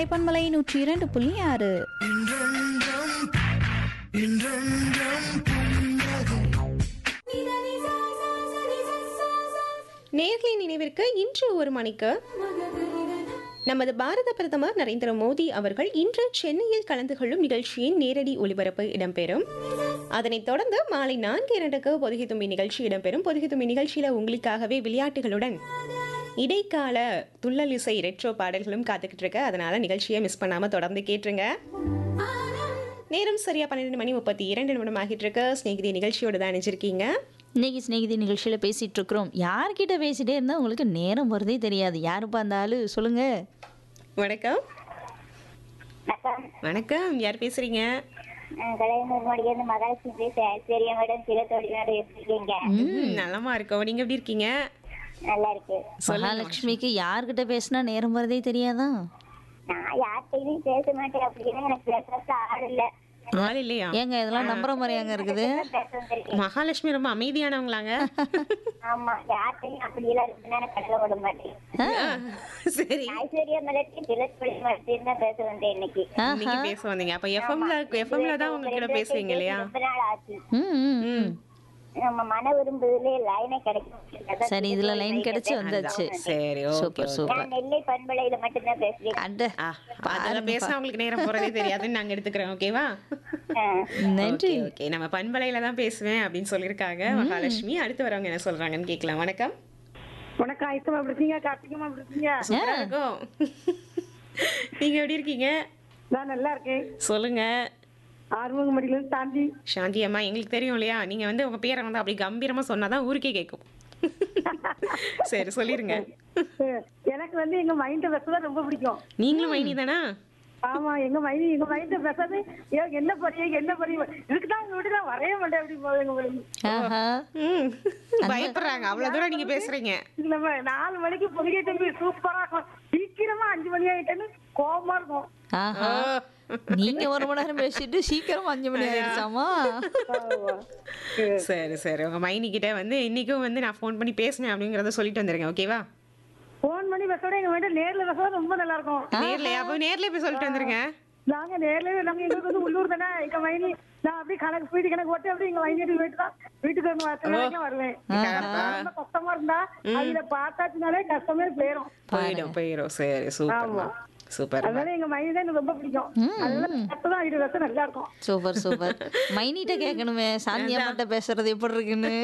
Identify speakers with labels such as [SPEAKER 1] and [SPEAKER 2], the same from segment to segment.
[SPEAKER 1] நிலைப்பன்மலை நூற்றி இரண்டு புள்ளி ஆறு
[SPEAKER 2] நேர்களின் நினைவிற்கு இன்று ஒரு மணிக்கு நமது பாரத பிரதமர் நரேந்திர மோடி அவர்கள் இன்று சென்னையில் கலந்து கொள்ளும் நிகழ்ச்சியின் நேரடி ஒளிபரப்பு இடம்பெறும் அதனைத் தொடர்ந்து மாலை நான்கு இரண்டுக்கு பொதுகை தும்பி நிகழ்ச்சி இடம்பெறும் பொதுகை தும்பி நிகழ்ச்சியில உங்களுக்காகவே விளையாட்டுகளுடன் இடைக்கால துள்ளல் இசை ரெட்ரோ பாடல்களும் காத்துக்கிட்டு இருக்கு அதனால நிகழ்ச்சியை மிஸ் பண்ணாம தொடர்ந்து கேட்டுருங்க நேரம் சரியா பன்னிரெண்டு மணி முப்பத்தி இரண்டு நிமிடம் ஆகிட்டு இருக்கு ஸ்நேகிதி நிகழ்ச்சியோட தான் நினைச்சிருக்கீங்க
[SPEAKER 1] இன்னைக்கு சிநேகிதி நிகழ்ச்சியில் பேசிட்டு இருக்கிறோம் யார்கிட்ட பேசிட்டே இருந்தால் உங்களுக்கு நேரம் வருதே தெரியாது யாருப்பா அந்த ஆளு சொல்லுங்க
[SPEAKER 2] வணக்கம்
[SPEAKER 3] வணக்கம்
[SPEAKER 2] வணக்கம் யார் பேசுறீங்க
[SPEAKER 3] நான் கலைஞர் மொழியிலிருந்து மகாலட்சுமி பேசுறேன் பெரிய மேடம் சில தொழிலாளர் எப்படி இருக்கீங்க
[SPEAKER 2] ம், நலமா இருக்கோம் நீங்க எப்படி இருக்கீங்க
[SPEAKER 3] நல்லா இருக்கு
[SPEAKER 1] மகாலட்சுமிக்கு யார்கிட்ட பேசினா நேரம் வருதே தெரியாதா
[SPEAKER 3] நான் யார்கிட்டயும் பேச மாட்டேன் அப்படின்னு எனக்கு பேசுறது ஆள் இல்ல
[SPEAKER 2] ஆள் இல்லையா
[SPEAKER 1] ஏங்க இதெல்லாம் நம்புற மாதிரியாங்க இருக்குது
[SPEAKER 3] பேச வந்திருக்கேன்
[SPEAKER 2] மகாலட்சுமி ரொம்ப அமைதியானவங்களாங்க
[SPEAKER 3] ஆமா யார்கிட்டயும் அப்படியெல்லாம் இருக்குன்னா எனக்கு கடலை விட மாட்டேன்
[SPEAKER 2] சரி
[SPEAKER 3] ஐஸ்வர்யா மலர்ச்சி சில தொழில் தான் பேச வந்தேன் இன்னைக்கு
[SPEAKER 2] இன்னைக்கு பேச வந்தீங்க அப்ப எஃப்எம்ல எஃப்எம்ல தான் உங்ககிட்ட பேசுவீங்க இல்லையா
[SPEAKER 3] ரொம்ப நாள் ஆச்சு
[SPEAKER 1] ம் ம், ம்
[SPEAKER 3] நம்ம மன விரும்புதலே லைனே கிடைக்கும்
[SPEAKER 1] சரி இதுல லைன் கிடைச்சு வந்தாச்சு
[SPEAKER 2] சரி ஓகே
[SPEAKER 1] சூப்பர் சூப்பர்
[SPEAKER 3] நான் நெல்லை பண்பலையில மட்டும்தான் பேசுறேன்
[SPEAKER 1] அட
[SPEAKER 2] அதெல்லாம் பேசினா உங்களுக்கு நேரம் போறதே தெரியாதுன்னு நாங்க எடுத்துக்கிறோம் ஓகேவா
[SPEAKER 3] ஆ.
[SPEAKER 1] நன்றி
[SPEAKER 2] ஓகே ஓகே நம்ம பண்பலையில தான் பேசுவேன் அப்படின்னு சொல்லியிருக்காங்க மகாலட்சுமி அடுத்து வரவங்க என்ன சொல்றாங்கன்னு கேட்கலாம் வணக்கம்
[SPEAKER 4] வணக்கம் ஐசமா எப்படி இருக்கீங்க கார்த்திகமா எப்படி இருக்கீங்க
[SPEAKER 2] சூப்பரா இருக்கும் நீங்க எப்படி இருக்கீங்க
[SPEAKER 4] நான் நல்லா இருக்கேன்
[SPEAKER 2] சொல்லுங்க
[SPEAKER 4] ஆறுமுகமடியில இருந்து தாண்டி
[SPEAKER 2] சாந்தி அம்மா எங்களுக்கு தெரியும் இல்லையா நீங்க வந்து உங்க பேரை வந்து அப்படி கம்பீரமா சொன்னாதான் ஊருக்கே கேட்கும் சரி சொல்லிருங்க
[SPEAKER 4] அஹ், எனக்கு வந்து எங்க மைண்ட பேசதான் ரொம்ப பிடிக்கும்
[SPEAKER 2] நீங்களும் மைனி தானா
[SPEAKER 4] ஆமா எங்க மைண்ட் எங்க மைண்ட பேசாது ஐயோ, என்ன பொரிய என்ன பொரிய இதுக்கு தான் உங்க வீட்டு நான் வரைய மாட்டேன் அப்படி போகுது எங்க வீடு.
[SPEAKER 1] ஆஹா
[SPEAKER 2] ம் பயப்படுறாங்க அவ்வளவு தூரம் நீங்க பேசுறீங்க
[SPEAKER 4] இது நம்ம நாலு மணிக்கு பொதுகை தம்பி சூப்பரா இருக்கும் சீக்கிரமா அஞ்சு மணி ஆயிட்டேன்னு கோபமா இருக்கும்
[SPEAKER 1] ஆஹா நீங்க ஒரு மணி நேரம் பேசிட்டு சீக்கிரம் அஞ்சு மணி ஆயிடுச்சாமா
[SPEAKER 4] ஆமா.
[SPEAKER 2] சரி சரி உங்க மைனி கிட்ட வந்து இன்னைக்கும் வந்து நான் ஃபோன் பண்ணி பேசினேன் அப்படிங்கறத சொல்லிட்டு வந்துருங்க ஓகேவா
[SPEAKER 4] போன் பண்ணி பேசோட எங்க வீட்டு நேர்ல பேச ரொம்ப நல்லா இருக்கும்
[SPEAKER 2] நேர்லயா அப்போ நேர்லயே போய் சொல்லிட்டு வந்துருங்க
[SPEAKER 4] நாங்க நேர்ல நாங்க எங்களுக்கு வந்து உள்ளூர் தானே எங்க மைனி நான் அப்படியே கணக்கு வீட்டு கணக்கு போட்டு அப்படியே எங்க மைனி வீட்டு தான் வீட்டுக்கு வந்து வாசல் வரைக்கும் வருவேன் ரொம்ப கஷ்டமா இருந்தா அதுல பார்த்தாச்சுனாலே கஷ்டமே போயிரும்
[SPEAKER 2] போயிடும் போயிடும் சரி சூப்பர் சூப்பர்
[SPEAKER 4] அதனால எங்க மைனி தான் எனக்கு ரொம்ப பிடிக்கும் அதனால கஷ்டம் இது ரசம் நல்லா இருக்கும்
[SPEAKER 1] சூப்பர் சூப்பர் மைனிட்ட கேட்கணுமே சாந்தி அம்மாட்ட பேசுறது எப்படி இருக்குன்னு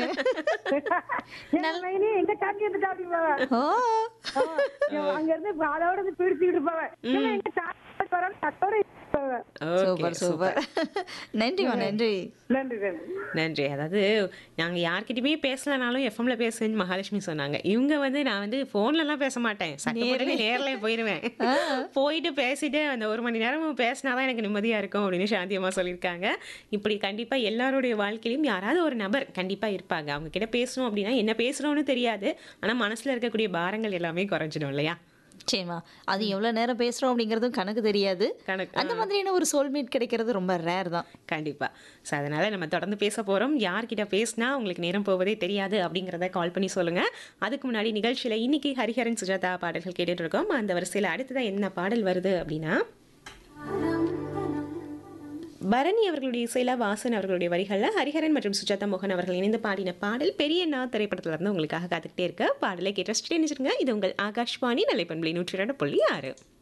[SPEAKER 4] எங்க மைனி எங்க சாந்தி வந்துட்டா அப்படிம்பாவ
[SPEAKER 1] ஓ
[SPEAKER 4] அங்க இருந்து அதோட இருந்து பிடிச்சிக்கிட்டு போவேன் எங்க சாந்தி வர சத்தோட இருப்பாவ.
[SPEAKER 1] சூப்பர் சூப்பர் நன்றிமா நன்றி
[SPEAKER 4] நன்றி நன்றி
[SPEAKER 2] நன்றி அதாவது நாங்க யார்கிட்டயுமே பேசலனாலும் எஃப்எம்ல பேசுவேன்னு மகாலட்சுமி சொன்னாங்க இவங்க வந்து நான் வந்து போன்ல எல்லாம் பேச மாட்டேன் சட்டப்படி நேர்ல போயிருவேன் போயிட்டு பேசிட்டு அந்த ஒரு மணி நேரம் பேசினாதான் எனக்கு நிம்மதியா இருக்கும் அப்படின்னு சாந்தி அம்மா சொல்லியிருக்காங்க இப்படி கண்டிப்பா எல்லாருடைய வாழ்க்கையிலும் யாராவது ஒரு நபர் கண்டிப்பா இருப்பாங்க அவங்க கிட்ட பேசணும் அப்படின்னா என்ன பேசுறோம்னு தெரியாது ஆனா மனசுல இருக்கக்கூடிய பாரங்கள் எல்லாமே குறைஞ்சிடும் இல்லையா
[SPEAKER 1] சரிம்மா அது எவ்வளவு நேரம் பேசுறோம் அப்படிங்கறதும் கணக்கு தெரியாது
[SPEAKER 2] கணக்கு
[SPEAKER 1] அந்த மாதிரியான ஒரு சோல்மேட் கிடைக்கிறது ரொம்ப ரேர் தான்
[SPEAKER 2] கண்டிப்பா ஸோ அதனால நம்ம தொடர்ந்து பேச போறோம் யார்கிட்ட பேசினா உங்களுக்கு நேரம் போவதே தெரியாது அப்படிங்கிறத கால் பண்ணி சொல்லுங்க அதுக்கு முன்னாடி நிகழ்ச்சியில இன்னைக்கு ஹரிஹரன் சுஜாதா பாடல்கள் கேட்டுட்டு இருக்கோம் அந்த வரிசையில அடுத்ததா என்ன பாடல் வருது அப்படின்னா பரணி அவர்களுடைய இசையில வாசன் அவர்களுடைய வரிகளில் ஹரிஹரன் மற்றும் சுஜாதா மோகன் அவர்கள் இணைந்து பாடின பாடல் பெரிய நா திரைப்படத்துல இருந்து உங்களுக்காக காத்துக்கிட்டே இருக்க பாடலை கேட்டு ரசிச்சுட்டே நினைச்சிருங்க இது உங்கள் ஆகாஷ்வாணி நிலைப்பண்பலை நூற்றி இரண்டு புள்ளி ஆறு